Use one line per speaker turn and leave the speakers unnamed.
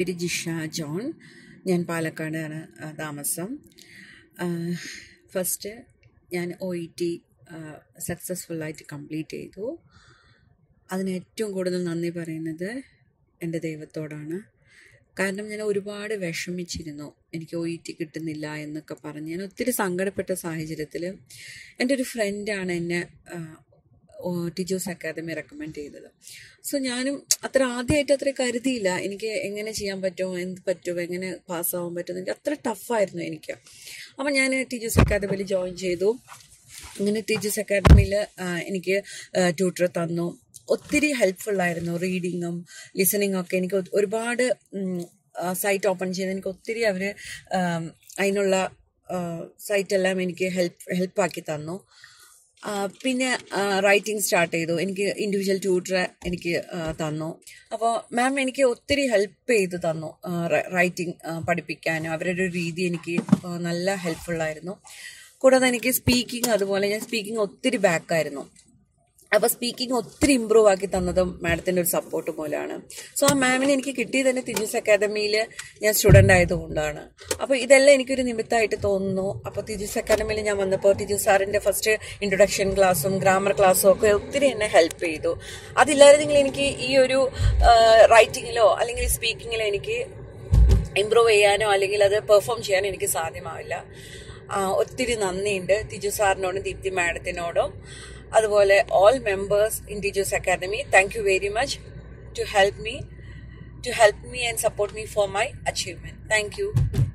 പേര് ജിഷ ജോൺ ഞാൻ പാലക്കാടാണ് ആ, താമസം ഫസ്റ്റ് ഞാൻ ഒ ഇ ടി സക്സസ്ഫുള്ളായിട്ട് കംപ്ലീറ്റ് ചെയ്തു അതിന് ഏറ്റവും കൂടുതൽ നന്ദി പറയുന്നത് എൻ്റെ ദൈവത്തോടാണ് കാരണം ഞാൻ ഒരുപാട് വിഷമിച്ചിരുന്നു എനിക്ക് ഒ ഇ ടി കിട്ടുന്നില്ല എന്നൊക്കെ പറഞ്ഞ് ഞാൻ ഒത്തിരി സങ്കടപ്പെട്ട സാഹചര്യത്തിൽ എൻ്റെ ഒരു ഫ്രണ്ടാണ് എന്നെ ടീച്ചേഴ്സ് അക്കാദമി റെക്കമെൻഡ് ചെയ്തത് സോ ഞാനും അത്ര ആദ്യമായിട്ട് അത്ര കരുതിയില്ല എനിക്ക് എങ്ങനെ ചെയ്യാൻ പറ്റുമോ എന്ത് പറ്റുമോ എങ്ങനെ പാസ്സാവാൻ പറ്റുമോ എനിക്ക് അത്ര ടഫായിരുന്നു എനിക്ക് അപ്പം ഞാൻ ടീച്ചേഴ്സ് അക്കാദമിയിൽ ജോയിൻ ചെയ്തു അങ്ങനെ ടീച്ചേഴ്സ് അക്കാദമിയിൽ എനിക്ക് ട്യൂട്ടർ തന്നു ഒത്തിരി ഹെൽപ്ഫുള്ളായിരുന്നു റീഡിങ്ങും ലിസണിങ്ങും ഒക്കെ എനിക്ക് ഒ- ഒരുപാട് സൈറ്റ് ഓപ്പൺ ചെയ്ത് എനിക്ക് ഒത്തിരി അവർ അതിനുള്ള സൈറ്റെല്ലാം എനിക്ക് ഹെൽപ്പ് ഹെൽപ്പാക്കി തന്നു ആ, പിന്നെ റൈറ്റിംഗ് സ്റ്റാർട്ട് ചെയ്തു എനിക്ക് ഇൻഡിവിജ്വൽ ട്യൂട്ടർ എനിക്ക് ആ, തന്നു അപ്പോൾ മാം എനിക്ക് ഒത്തിരി ഹെൽപ്പ് ചെയ്ത് തന്നു റൈറ്റിംഗ് പഠിപ്പിക്കാനും അവരുടെ ഒരു രീതി എനിക്ക് ആ, നല്ല ഹെൽപ്ഫുള്ളായിരുന്നു കൂടാതെ എനിക്ക് സ്പീക്കിംഗ് അതുപോലെ ഞാൻ സ്പീക്കിംഗ് ഒത്തിരി ബാക്കായിരുന്നു അപ്പോൾ സ്പീക്കിംഗ് ഒത്തിരി ഇമ്പ്രൂവ് ആക്കി തന്നതും മാഡത്തിൻ്റെ ഒരു സപ്പോർട്ട് മൂലമാണ് സോ ആ മാമിനെ എനിക്ക് കിട്ടിയത് തന്നെ തിജൂസ് അക്കാദമിയിൽ ഞാൻ സ്റ്റുഡൻ്റ് ആയതുകൊണ്ടാണ് അപ്പോൾ ഇതെല്ലാം എനിക്കൊരു നിമിത്തമായിട്ട് തോന്നുന്നു അപ്പോൾ തിജൂസ് അക്കാദമിയിൽ ഞാൻ വന്നപ്പോൾ തിജൂസ് സാറിൻ്റെ ഫസ്റ്റ് ഇൻട്രൊഡക്ഷൻ ക്ലാസ്സും ഗ്രാമർ ക്ലാസ്സും ഒക്കെ ഒത്തിരി എന്നെ ഹെൽപ്പ് ചെയ്തു അതില്ലായിരുന്നെങ്കിൽ എനിക്ക് ഈ ഒരു റൈറ്റിങ്ങിലോ അല്ലെങ്കിൽ സ്പീക്കിങ്ങിലോ എനിക്ക് ഇമ്പ്രൂവ് ചെയ്യാനോ അല്ലെങ്കിൽ അത് പെർഫോം ചെയ്യാനോ എനിക്ക് സാധ്യമാവില്ല ആ, ഒത്തിരി നന്ദിയുണ്ട് തിജു സാറിനോടും ദീപ്തി മാഡത്തിനോടും അതുപോലെ all members in teachers academy thank you very much to help me to help me and support me for my achievement thank U